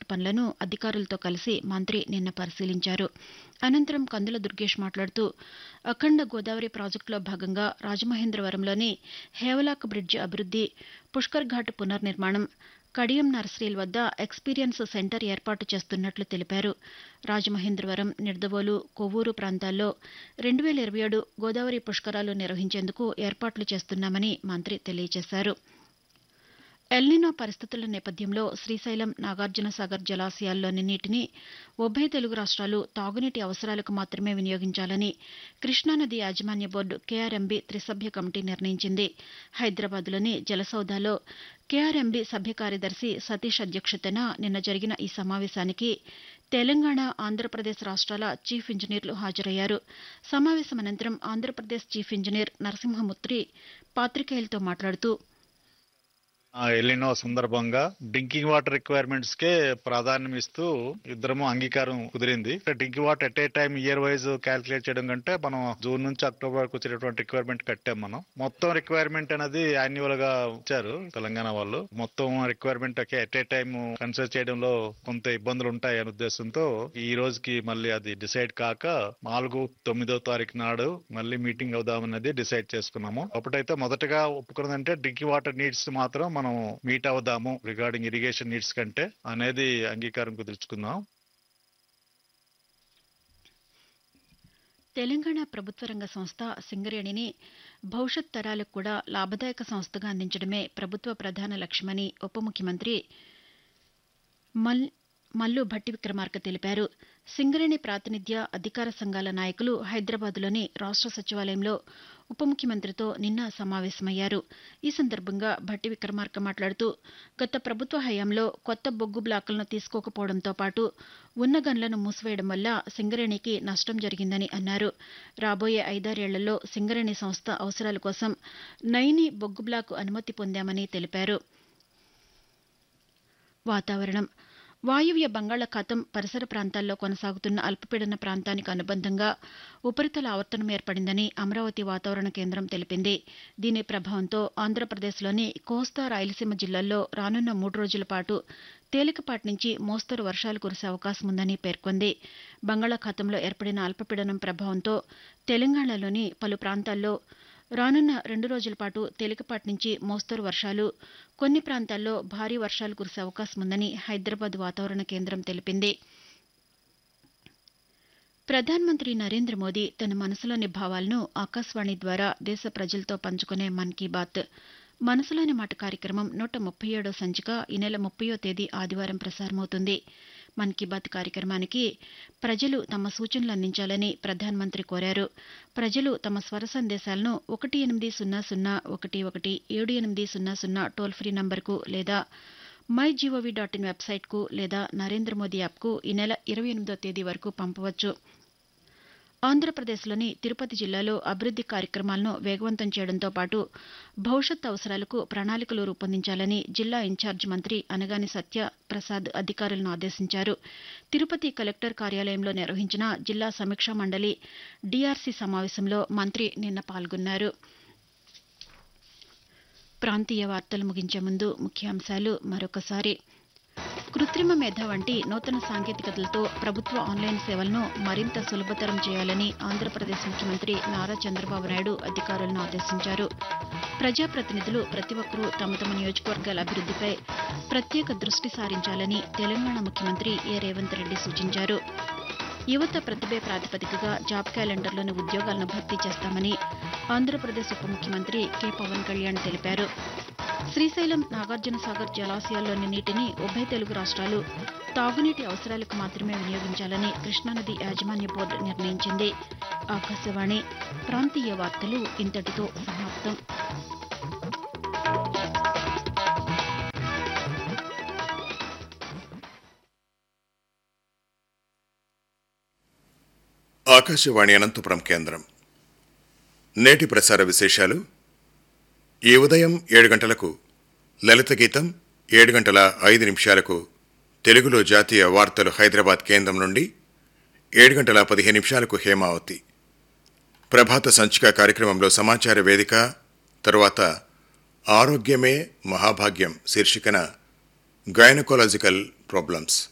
project పనులను అధికారులతో కలిసి మంత్రి నిన్న పరిశీలించారు అనంతరం కందుల దుర్గేష్ మాట్లాడుతూ అఖండ గోదావరి ప్రాజెక్టులో భాగంగా రాజమహేంద్రవరంలోని హేవలాక్ బ్రిడ్జి అభివృద్ది పుష్కర్ ఘాట్ పునర్నిర్మాణం కడియం నర్సరీల వద్ద ఎక్స్పీరియన్స్ సెంటర్ ఏర్పాటు చేస్తున్నట్లు తెలిపారు రాజమహేంద్రవరం నిడదవోలు కొవ్వూరు ప్రాంతాల్లో రెండు వేల ఇరవై ఏడు గోదావరి పుష్కరాలు నిర్వహించేందుకు ఏర్పాట్లు చేస్తున్నామని మంత్రి తెలియజేశారు ఎల్నినో పరిస్థితుల నేపథ్యంలో శ్రీశైలం నాగార్జునసాగర్ జలాశయాల్లోని నీటిని ఉభయ తెలుగు రాష్ట్రాలు తాగునీటి అవసరాలకు మాత్రమే వినియోగించాలని కృష్ణానది యాజమాన్య బోర్డు కేఆర్ఎంబీ త్రిసభ్య కమిటీ నిర్ణయించింది హైదరాబాద్లోని జలసౌదాలో కేఆర్ఎంబీ సభ్య కార్యదర్శి సతీష్ అధ్యక్షతన నిన్న జరిగిన ఈ సమావేశానికి తెలంగాణ ఆంధ్రప్రదేశ్ రాష్ట్రాల చీఫ్ ఇంజనీర్లు హాజరయ్యారు సమావేశం అనంతరం ఆంధ్రప్రదేశ్ చీఫ్ ఇంజనీర్ నరసింహమూర్తి పాతికేయులతో మాట్లాడుతూ ఆ ఎలినో సందర్భంగా డ్రింకింగ్ వాటర్ రిక్వైర్మెంట్స్ కే ప్రాధాన్యం ఇస్తూ ఇద్దరము అంగీకారం కుదిరింది drinking water at a time year wise calculate చేయడం కంటే మనం జూన్ నుంచి అక్టోబర్ వరకు వచ్చేటటువంటి రిక్వైర్మెంట్ కట్టాం మనం మొత్తం రిక్వైర్మెంట్ అనేది యాన్యువల్ గా ఇచ్చారు తెలంగాణ వాళ్ళు మొత్తం requirement at a time consider చేయడంలో కొంత ఇబ్బందులు ఉంటాయి అనే ఉద్దేశంతో ఈ రోజుకి మళ్ళీ అది డిసైడ్ కాక నాలుగు తొమ్మిదో తారీఖు నాడు మళ్ళీ మీటింగ్ అవుదామన్నది డిసైడ్ చేసుకున్నాము అప్పుడైతే మొదటగా ఒప్పుకున్నదంటే డ్రింకింగ్ వాటర్ నీడ్స్ మాత్రం మనం మీట్ అవుదాము రిగార్డింగ్ ఇరిగేషన్ నీడ్స్ కంటే అనేది అంగీకారం కుదుర్చుకుందాం తెలంగాణ ప్రభుత్వ రంగ సంస్థ సింగరేణిని భవిష్యత్ తరాలకు కూడా లాభదాయక సంస్థగా అందించడమే ప్రభుత్వ ప్రధాన లక్ష్యమని ఉప ముఖ్యమంత్రి మల్ మల్లు భట్టి విక్రమార్క తెలిపారు సింగరేణి ప్రాతినిధ్య అధికార సంఘాల నాయకులు హైదరాబాద్లోని రాష్ట్ర సచివాలయంలో ఉప ముఖ్యమంత్రితో నిన్న సమావేశమయ్యారు ఈ సందర్భంగా భట్టి విక్రమార్క మాట్లాడుతూ గత ప్రభుత్వ హయాంలో కొత్త బొగ్గు బ్లాకులను తీసుకోకపోవడంతో పాటు ఉన్న గన్లను మూసివేయడం వల్ల సింగరేణికి నష్టం జరిగిందని అన్నారు రాబోయే ఐదారేళ్లలో సింగరేణి సంస్థ అవసరాల కోసం నైని బొగ్గు బ్లాకు అనుమతి పొందామని తెలిపారు వాతావరణం వాయువ్య బంగాళాఖాతం పరిసర ప్రాంతాల్లో కొనసాగుతున్న అల్పపీడన ప్రాంతానికి అనుబంధంగా ఉపరితల ఆవర్తనం ఏర్పడిందని అమరావతి వాతావరణ కేంద్రం తెలిపింది దీని ప్రభావంతో ఆంధ్రప్రదేశ్లోని కోస్తా రాయలసీమ జిల్లాల్లో రానున్న మూడు రోజుల పాటు తేలికపాటి నుంచి మోస్తరు వర్షాలు కురిసే అవకాశం ఉందని పేర్కొంది బంగాళాఖాతంలో ఏర్పడిన అల్పపీడనం ప్రభావంతో తెలంగాణలోని పలు ప్రాంతాల్లో రానున్న రెండు రోజుల పాటు తేలికపాటి నుంచి మోస్తరు వర్షాలు కొన్ని ప్రాంతాల్లో భారీ వర్షాలు కురిసే అవకాశం ఉందని హైదరాబాద్ వాతావరణ కేంద్రం తెలిపింది ప్రధానమంత్రి నరేంద్ర మోదీ తన మనసులోని భావాలను ఆకాశవాణి ద్వారా దేశ ప్రజలతో పంచుకునే మన్ కీ బాత్ మనసులోని మాట కార్యక్రమం నూట ముప్పై ఏడో సంచిక ఈ నెల ముప్పయో తేదీ ఆదివారం ప్రసారమవుతుంది మన్ కీ బాత్ కార్యక్రమానికి ప్రజలు తమ సూచనలు అందించాలని ప్రధానమంత్రి కోరారు ప్రజలు తమ స్వర సందేశాలను ఒకటి ఎనిమిది సున్నా సున్నా ఒకటి ఒకటి ఏడు ఎనిమిది సున్నా సున్నా టోల్ ఫ్రీ నంబర్కు లేదా మై జీఓవీ డాట్ ఇన్ వెబ్సైట్కు లేదా నరేంద్ర మోదీ యాప్కు ఈ నెల ఇరవై ఎనిమిదో తేదీ వరకు పంపవచ్చు ఆంధ్రప్రదేశ్లోని తిరుపతి జిల్లాలో అభివృద్ది కార్యక్రమాలను వేగవంతం చేయడంతో పాటు భవిష్యత్ అవసరాలకు ప్రణాళికలు రూపొందించాలని జిల్లా ఇన్ఛార్జ్ మంత్రి అనగాని సత్య ప్రసాద్ అధికారులను ఆదేశించారు తిరుపతి కలెక్టర్ కార్యాలయంలో నిర్వహించిన జిల్లా సమీక్షా మండలి డీఆర్సీ సమావేశంలో మంత్రి నిన్న పాల్గొన్నారు ప్రాంతీయ వార్తలు ముగించే ముందు ముఖ్యాంశాలు మరొకసారి కృత్రిమ మేధ వంటి నూతన సాంకేతికతలతో ప్రభుత్వ ఆన్లైన్ సేవలను మరింత సులభతరం చేయాలని ఆంధ్రప్రదేశ్ ముఖ్యమంత్రి నారా చంద్రబాబు నాయుడు అధికారులను ఆదేశించారు ప్రజాప్రతినిధులు ప్రతి ఒక్కరూ తమ తమ నియోజకవర్గాల అభివృద్దిపై ప్రత్యేక దృష్టి సారించాలని తెలంగాణ ముఖ్యమంత్రి ఏ రేవంత్ రెడ్డి సూచించారు యువత ప్రతిభే ప్రాతిపదికగా జాబ్ క్యాలెండర్లోని ఉద్యోగాలను భర్తీ చేస్తామని ఆంధ్రప్రదేశ్ ఉప ముఖ్యమంత్రి కె పవన్ కళ్యాణ్ తెలిపారు శ్రీశైలం నాగార్జునసాగర్ జలాశయాల్లోని నీటిని ఉభయ తెలుగు రాష్ట్రాలు తాగునీటి అవసరాలకు మాత్రమే వినియోగించాలని కృష్ణానది యాజమాన్య బోర్డు నిర్ణయించింది ఆకాశవాణి ప్రాంతీయ వార్తలు ఇంతటితో సమాప్తం ఆకాశవాణి అనంతపురం కేంద్రం నేటి ప్రసార విశేషాలు ఈ ఉదయం ఏడు గంటలకు లలిత గీతం ఏడు గంటల ఐదు నిమిషాలకు తెలుగులో జాతీయ వార్తలు హైదరాబాద్ కేంద్రం నుండి ఏడు గంటల పదిహేను నిమిషాలకు హేమావతి ప్రభాత సంచిక కార్యక్రమంలో సమాచార వేదిక తరువాత ఆరోగ్యమే మహాభాగ్యం శీర్షికన గైనకోలాజికల్ ప్రాబ్లమ్స్